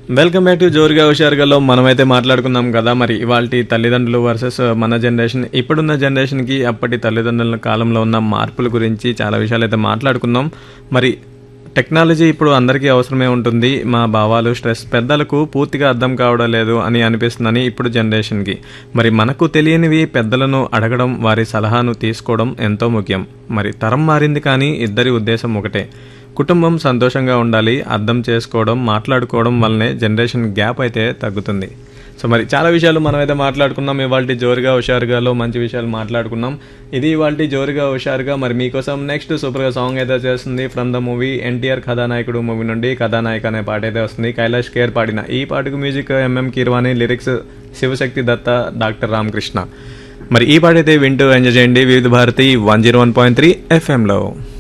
welcome back to జోరుగా హుషారుగాలో మనమైతే మాట్లాడుకున్నాం కదా మరి ఇవాళ తల్లిదండ్రులు వర్సెస్ మన జనరేషన్ ఇప్పుడున్న జనరేషన్కి అప్పటి తల్లిదండ్రుల కాలంలో ఉన్న మార్పుల గురించి చాలా విషయాలు అయితే మాట్లాడుకున్నాం మరి టెక్నాలజీ ఇప్పుడు అందరికీ అవసరమే ఉంటుంది మా భావాలు స్ట్రెస్ పెద్దలకు పూర్తిగా అర్థం కావడం లేదు అని అనిపిస్తుందని ఇప్పుడు జనరేషన్కి మరి మనకు తెలియనివి పెద్దలను అడగడం వారి సలహాను తీసుకోవడం ఎంతో ముఖ్యం మరి తరం మారింది కానీ ఇద్దరి ఉద్దేశం ఒకటే కుటుంబం సంతోషంగా ఉండాలి అర్థం చేసుకోవడం మాట్లాడుకోవడం వల్లనే జనరేషన్ గ్యాప్ అయితే తగ్గుతుంది సో మరి చాలా విషయాలు మనం అయితే మాట్లాడుకున్నాం ఇవాళ జోరుగా హుషారుగాలో మంచి విషయాలు మాట్లాడుకున్నాం ఇది ఇవాళ జోరుగా హుషారుగా మరి మీకోసం నెక్స్ట్ సూపర్గా సాంగ్ అయితే చేస్తుంది ఫ్రమ్ ద మూవీ ఎన్టీఆర్ కథానాయకుడు మూవీ నుండి కథానాయక అనే పాట అయితే వస్తుంది కైలాష్ కేర్ పాడిన ఈ పాటకు music MM Keeravani lyrics Shivashakti Datta doctor Ramakrishna మరి ఈ పాట అయితే వింటూ ఎంజాయ్ చేయండి Vividh Bharati one zero one point three ఎఫ్ఎంలో